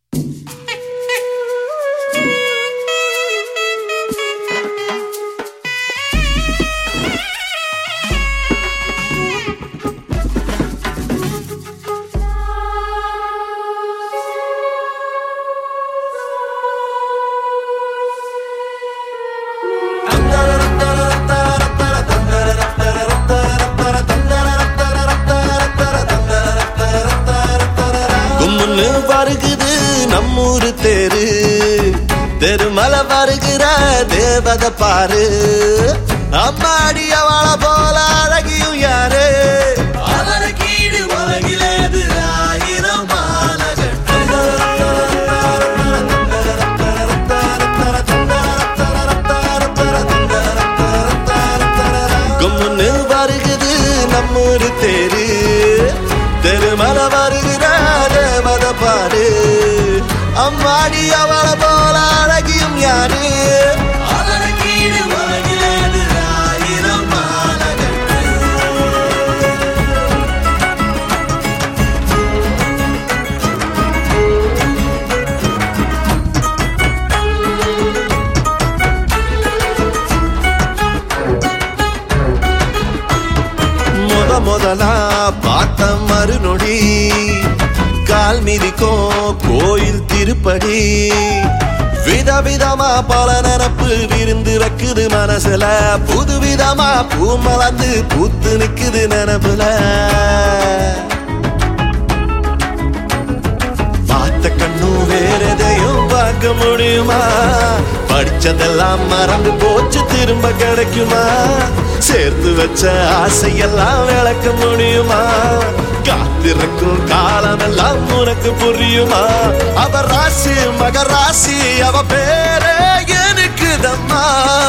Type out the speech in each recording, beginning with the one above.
கும்முன்னு வருகுது நம்மூரு தேரு தெருமலை வருகிற தேவத பாரு அம்மாடி அவள போல அழகியும் யாரு அவனுக்கீடு உலகிலேது ஆயிரம் கும்முன்னு வருகுது நம்மூரு தேரு தெருமலை வருகிற தேவத பாரு அம்மாடி அவள போல அழகியும் யாரு அவனுக்கீடு உலகிலேது ஆயிரம் மாலகட்டு முத முதலா பார்த்த மறுநொடி கால் மிதிக்கும் கோயில் திருப்படி விதவிதமா பல நினப்பு விருந்து வைக்குது மனசுல புது விதமா பூ மலர்ந்து பூத்து நிக்குது நினப்புல பார்த்த கண்ணும் வேற எதையும் பார்க்க முடியுமா படிச்சதெல்லாம் மறந்து போச்சு திரும்ப கிடைக்குமா சேர்த்து வச்ச ஆசையெல்லாம் விளக்க முடியுமா காத்திருக்கும் காலம் எல்லாம் உனக்கு புரியுமா அவ ராசி மகராசி அவ பேரே எனக்கு தம்மா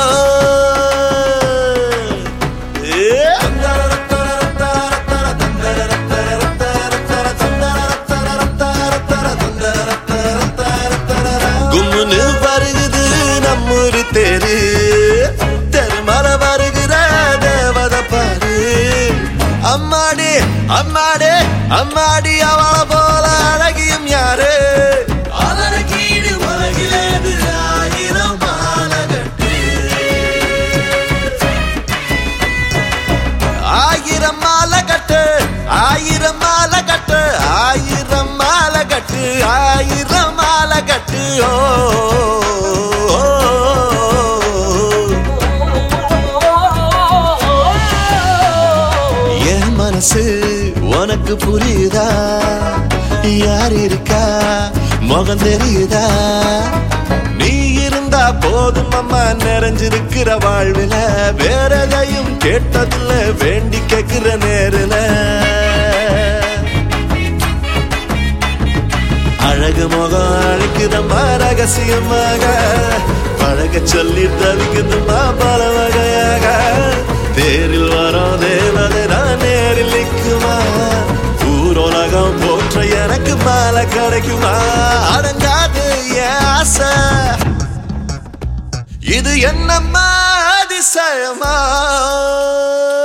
கும்முன்னு வருகுது நம்மூரு தேரு தெருமல வருகிற தேவத பாரு அம்மாடி அம்மாடி அம்மாடி அவள போல அழகியும் யாரு அவனுக்கீடு உலகிலேது ஆயிரம் மாலகட்டு ஆயிரம் மாலை கட்டு ஆயிரம் மாலை கட்டு ஆயிரம் மாலை கட்டு ஆயிரம் மாலை கட்டு ஓ ஓ, ஓ. என் மனசு உனக்கு புரியுதா யார் இருக்கா முகம் தெரியுதா நீ இருந்தா போதும் அம்மா நிறைஞ்சிருக்கிற வாழ்வில வேற எதையும் கேட்டதில்ல வேண்டி கேட்கிற நேரில அழகு முகம் அழைக்குதம்மா ரகசியமாக பழக சொல்லி தவிக்குதும்மா பல வகையாக தேரில் வரோம் தேவதை நான் நேரில் நிற்குமா ஊரோலகம் போற்ற எனக்கு மாலை கிடைக்குமா அடங்காது என் ஆசை இது என்னம்மா அதிசயமா